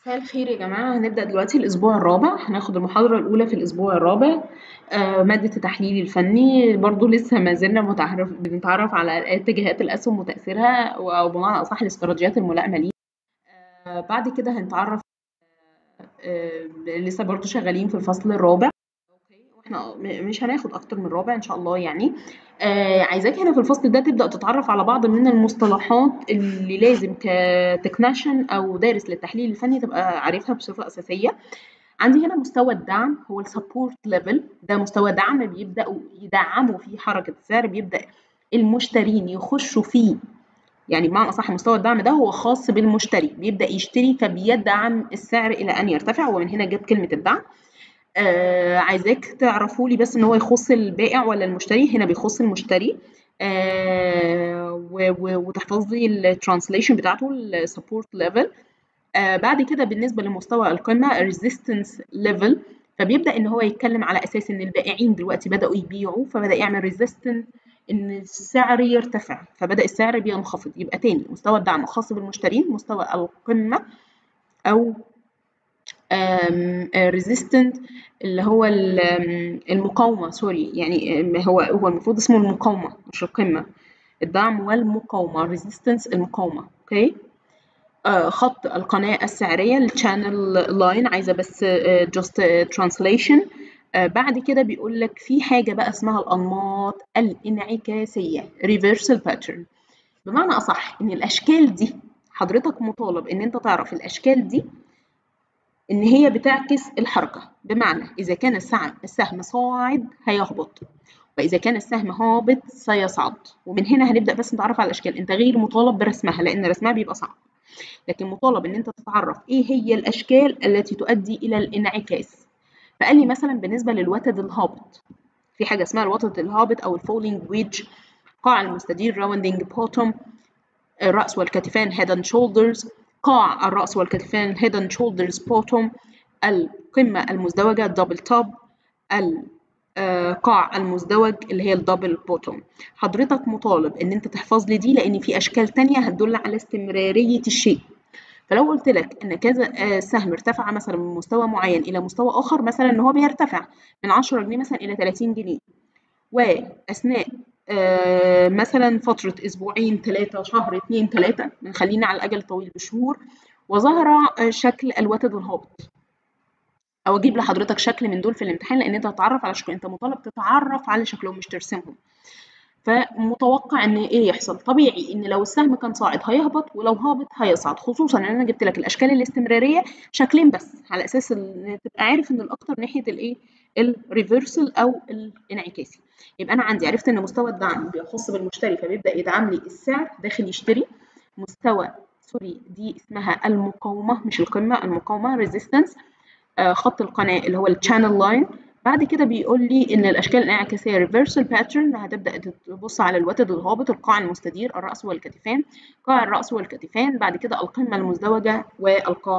مساء الخير يا جماعة هنبدأ دلوقتي الأسبوع الرابع هناخد المحاضرة الأولى في الأسبوع الرابع آه، مادة التحليل الفني برضو لسه ما زلنا متعرف بنتعرف على اتجاهات الأسهم وتأثيرها أو بمعنى أصح الاستراتيجيات الملائمة ليه آه، بعد كده هنتعرف آه، لسه برضو شغالين في الفصل الرابع احنا م- مش هناخد اكتر من رابع ان شاء الله يعني آه عايزاك هنا في الفصل ده تبدا تتعرف على بعض من المصطلحات اللي لازم كتكناشن او دارس للتحليل الفني تبقى عارفها بصفه اساسيه عندي هنا مستوى الدعم هو السبورت ليفل ده مستوى دعم بيبداوا يدعموا فيه حركه السعر بيبدا المشترين يخشوا فيه يعني بمعنى اصح مستوى الدعم ده هو خاص بالمشتري بيبدا يشتري فبيدعم السعر الى ان يرتفع ومن هنا جت كلمه الدعم آه عايزاك تعرفوا لي بس ان هو يخص البائع ولا المشتري هنا بيخص المشتري آه و- و- وتحفظ لي الترانسليشن بتاعته السبورت ليفل آه بعد كده بالنسبه لمستوى القمه الريزيستنس ليفل فبيبدا ان هو يتكلم على اساس ان البائعين دلوقتي بداوا يبيعوا فبدا يعمل ريزيستنس ان السعر يرتفع فبدا السعر بينخفض يبقى تاني مستوى الدعم خاص بالمشترين مستوى القمه او ريزيستنت اللي هو ال- آم، المقاومة سوري يعني آم، هو هو المفروض اسمه المقاومة مش القمة الدعم والمقاومة ريزيستنس المقاومة اوكي آه، خط القناة السعرية الشانل لاين عايزة بس جاست ترانسليشن بعد كده بيقول لك في حاجة بقى اسمها الأنماط الانعكاسية reversal pattern بمعنى أصح إن الأشكال دي حضرتك مطالب إن أنت تعرف الأشكال دي إن هي بتعكس الحركة بمعنى إذا كان السهم السهم صاعد هيهبط وإذا كان السهم هابط سيصعد ومن هنا هنبدأ بس نتعرف على الأشكال أنت غير مطالب برسمها لأن رسمها بيبقى صعب لكن مطالب إن أنت تتعرف إيه هي الأشكال التي تؤدي إلى الانعكاس فقال لي مثلا بالنسبة للوتد الهابط في حاجة اسمها الوتد الهابط أو الفولينج ويدج قاع المستدير راوندينج بوتوم الرأس والكتفان head and shoulders قاع الرأس والكتفان head and shoulders bottom القمة المزدوجة double top القاع المزدوج اللي هي الدبل بوتوم حضرتك مطالب ان انت تحفظ لي دي لان في اشكال تانية هتدل على استمرارية الشيء فلو قلت لك ان كذا آه، سهم ارتفع مثلا من مستوى معين الى مستوى اخر مثلا ان هو بيرتفع من 10 جنيه مثلا الى 30 جنيه واثناء آه، مثلا فترة أسبوعين ثلاثة شهر اتنين ثلاثة خلينا على الأجل الطويل بشهور وظهر آه، شكل الوتد الهابط أو أجيب لحضرتك شكل من دول في الامتحان لأن أنت هتتعرف على شكل أنت مطالب تتعرف على شكلهم مش ترسمهم فمتوقع ان ايه يحصل طبيعي ان لو السهم كان صاعد هيهبط ولو هابط هيصعد خصوصا ان انا جبت لك الاشكال الاستمراريه شكلين بس على اساس ان تبقى عارف ان الاكتر ناحيه الايه الريفرسال او الانعكاسي يبقى انا عندي عرفت ان مستوى الدعم بيخص بالمشتري فبيبدا يدعم لي السعر داخل يشتري مستوى سوري دي اسمها المقاومه مش القمه المقاومه ريزيستنس خط القناه اللي هو الشانل لاين بعد كده بيقول لي ان الاشكال الانعكاسيه ريفرسال باترن هتبدا تبص على الوتد الهابط القاع المستدير الراس والكتفان قاع الراس والكتفان بعد كده القمه المزدوجه والقاع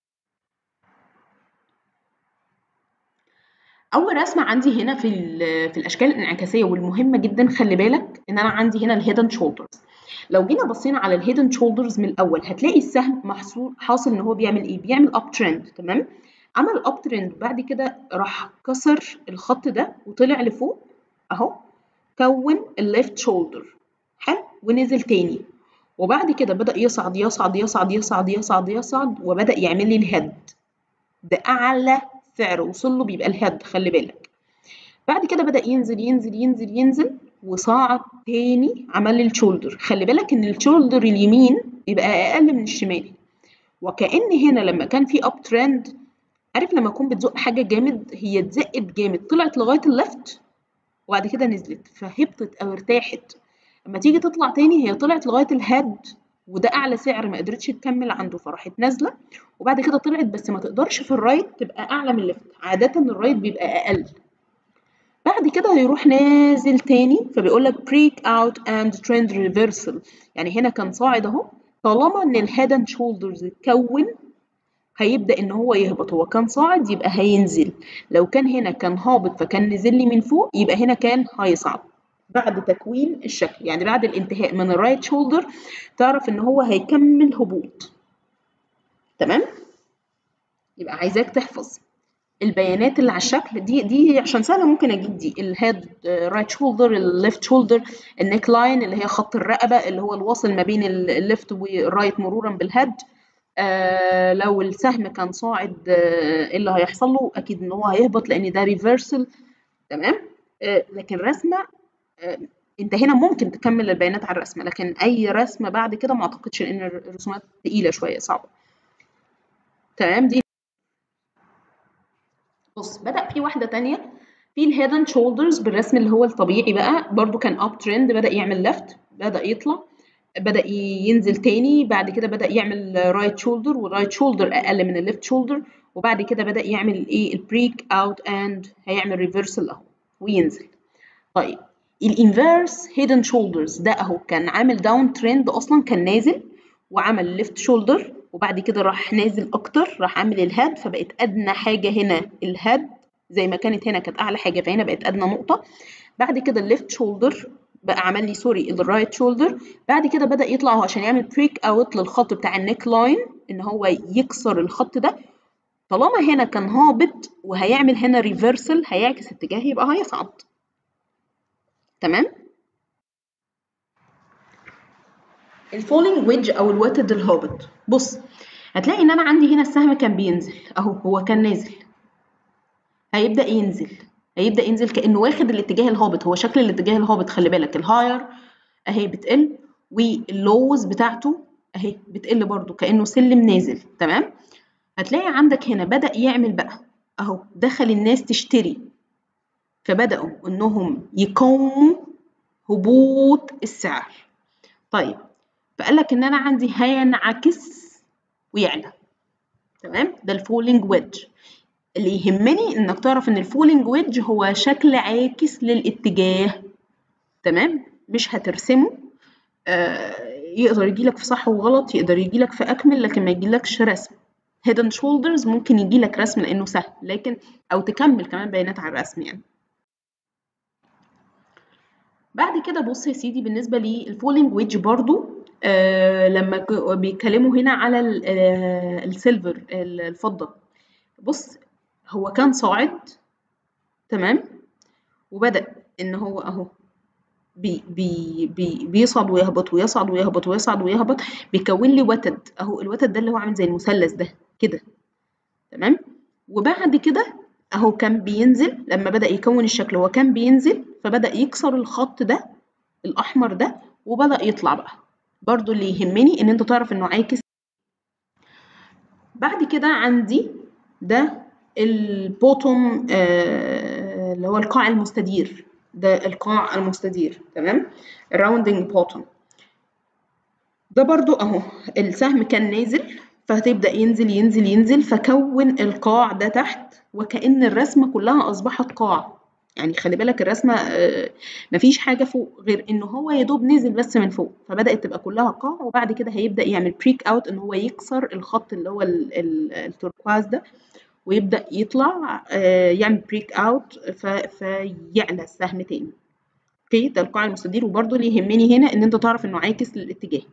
اول رسمه عندي هنا في ال- في الاشكال الانعكاسيه والمهمه جدا خلي بالك ان انا عندي هنا الهيدن شولدرز لو جينا بصينا على الهيدن شولدرز من الاول هتلاقي السهم محصول حاصل ان هو بيعمل ايه بيعمل اب ترند تمام عمل اب ترند بعد كده راح كسر الخط ده وطلع لفوق اهو كون الليفت شولدر حلو ونزل تاني وبعد كده بدأ يصعد يصعد يصعد يصعد يصعد يصعد وبدأ يعمل لي الهيد ده أعلى سعر وصل له بيبقى الهيد خلي بالك بعد كده بدأ ينزل ينزل ينزل ينزل وصعد تاني عمل لي الشولدر خلي بالك ان الشولدر اليمين بيبقى اقل من الشمال وكأن هنا لما كان في اب ترند عارف لما تكون بتزق حاجه جامد هي اتزقت جامد طلعت لغايه اللفت وبعد كده نزلت فهبطت او ارتاحت لما تيجي تطلع تاني هي طلعت لغايه الهيد وده اعلى سعر ما قدرتش تكمل عنده فراحت نازله وبعد كده طلعت بس ما تقدرش في الرايت تبقى اعلى من الليفت عاده الرايت بيبقى اقل بعد كده هيروح نازل تاني فبيقول لك بريك اوت اند ترند ريفرسال يعني هنا كان صاعد اهو طالما ان الهيد اند شولدرز اتكون هيبدأ إن هو يهبط هو كان صاعد يبقى هينزل لو كان هنا كان هابط فكان نزل لي من فوق يبقى هنا كان هيصعد بعد تكوين الشكل يعني بعد الانتهاء من الرايت شولدر تعرف إن هو هيكمل هبوط تمام يبقى عايزاك تحفظ البيانات اللي على الشكل دي دي عشان سهله ممكن اجيب دي الهيد رايت شولدر الليفت شولدر النيك لاين اللي هي خط الرقبه اللي هو الواصل ما بين الليفت والرايت مرورا بالهيد آه لو السهم كان صاعد آه ايه اللي هيحصل له اكيد ان هو هيهبط لان ده ريفرسل تمام آه لكن رسمه آه انت هنا ممكن تكمل البيانات على الرسمه لكن اي رسمه بعد كده ما اعتقدش ان الرسومات تقيله شويه صعبه تمام دي بص بدأ في واحدة تانية في الهيد اند شولدرز بالرسم اللي هو الطبيعي بقى برضو كان اب ترند بدأ يعمل ليفت بدأ يطلع بدأ ينزل تاني بعد كده بدأ يعمل رايت شولدر والرايت شولدر أقل من الليفت شولدر وبعد كده بدأ يعمل ايه البريك اوت اند هيعمل ريفرسال اهو وينزل طيب الانفيرس هيدن شولدرز ده اهو كان عامل داون ترند اصلا كان نازل وعمل ليفت شولدر وبعد كده راح نازل اكتر راح عامل الهاد فبقت ادنى حاجه هنا الهاد زي ما كانت هنا كانت اعلى حاجه فهنا بقت ادنى نقطه بعد كده الليفت شولدر بقى عمل لي سوري الرايت شولدر بعد كده بدا يطلع هو عشان يعمل بريك اوت للخط بتاع النيك لاين ان هو يكسر الخط ده طالما هنا كان هابط وهيعمل هنا ريفرسل هيعكس اتجاه يبقى هيصعد تمام الفولينج ويدج او الوتد الهابط بص هتلاقي ان انا عندي هنا السهم كان بينزل اهو هو كان نازل هيبدا ينزل هيبدا ينزل كانه واخد الاتجاه الهابط هو شكل الاتجاه الهابط خلي بالك الهاير اهي بتقل واللوز بتاعته اهي بتقل برضو كانه سلم نازل تمام هتلاقي عندك هنا بدا يعمل بقى اهو دخل الناس تشتري فبداوا انهم يقاوموا هبوط السعر طيب فقال لك ان انا عندي هينعكس ويعلى تمام ده الفولينج ويدج اللي يهمني انك تعرف ان الفولينج ويدج هو شكل عاكس للاتجاه تمام مش هترسمه آه يقدر يجيلك في صح وغلط يقدر يجيلك في اكمل لكن ما يجيلكش رسم هيد اند شولدرز ممكن يجيلك رسم لانه سهل لكن او تكمل كمان بيانات على الرسم يعني بعد كده بص يا سيدي بالنسبه للفولينج ويدج برضو آه لما بيتكلموا هنا على آه السيلفر الفضه بص هو كان صاعد تمام وبدا ان هو اهو بي بي بي بيصعد ويهبط ويصعد ويهبط ويصعد ويهبط بيكون لي وتد اهو الوتد ده اللي هو عامل زي المثلث ده كده تمام وبعد كده اهو كان بينزل لما بدا يكون الشكل هو كان بينزل فبدا يكسر الخط ده الاحمر ده وبدا يطلع بقى برضو اللي يهمني ان انت تعرف انه عاكس بعد كده عندي ده البوتوم آه اللي هو القاع المستدير ده القاع المستدير تمام الراوندنج بوتوم ده برضو اهو السهم كان نازل فهتبدأ ينزل ينزل ينزل فكون القاع ده تحت وكأن الرسمة كلها أصبحت قاع يعني خلي بالك الرسمة آه مفيش حاجة فوق غير إن هو يا دوب نزل بس من فوق فبدأت تبقى كلها قاع وبعد كده هيبدأ يعمل بريك أوت إن هو يكسر الخط اللي هو التوركواز ده ويبدأ يطلع آه يعمل بريك أوت فيعلى السهم تاني اوكي ده القاع المستدير وبرده اللي يهمني هنا إن أنت تعرف إنه عاكس للاتجاه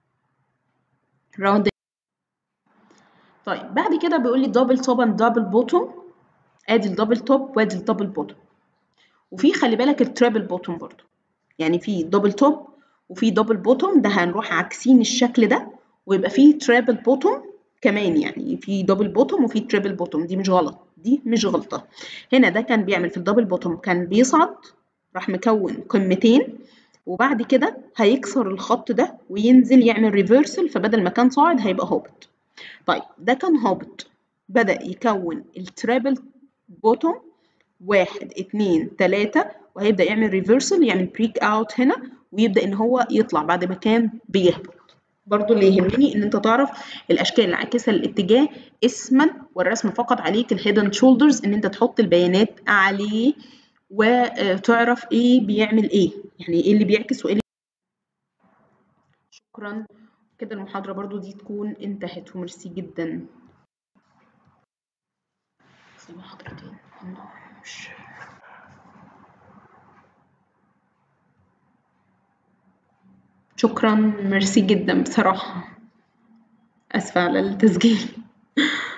راوند طيب بعد كده بيقول لي دبل توب اند دبل بوتوم ادي الدبل توب وادي الدبل بوتوم وفي خلي بالك التريبل بوتوم برضو يعني في دبل توب وفي دبل بوتوم ده هنروح عاكسين الشكل ده ويبقى في تريبل بوتوم كمان يعني في دبل بوتوم وفي تريبل بوتوم دي مش غلط دي مش غلطه هنا ده كان بيعمل في الدبل بوتوم كان بيصعد راح مكون قمتين وبعد كده هيكسر الخط ده وينزل يعمل ريفرسل فبدل ما كان صاعد هيبقى هابط طيب ده كان هابط بدأ يكون التريبل بوتوم واحد اتنين تلاتة وهيبدأ يعمل ريفرسل يعمل بريك اوت هنا ويبدأ ان هو يطلع بعد ما كان بيهبط برضو اللي يهمني ان انت تعرف الاشكال العاكسة للاتجاه اسما والرسم فقط عليك الهيدن شولدرز ان انت تحط البيانات عليه وتعرف ايه بيعمل ايه يعني ايه اللي بيعكس وايه اللي شكرا كده المحاضرة برضو دي تكون انتهت وميرسي جدا محاضرتين مش شكرا ميرسي جدا بصراحة أسفة على التسجيل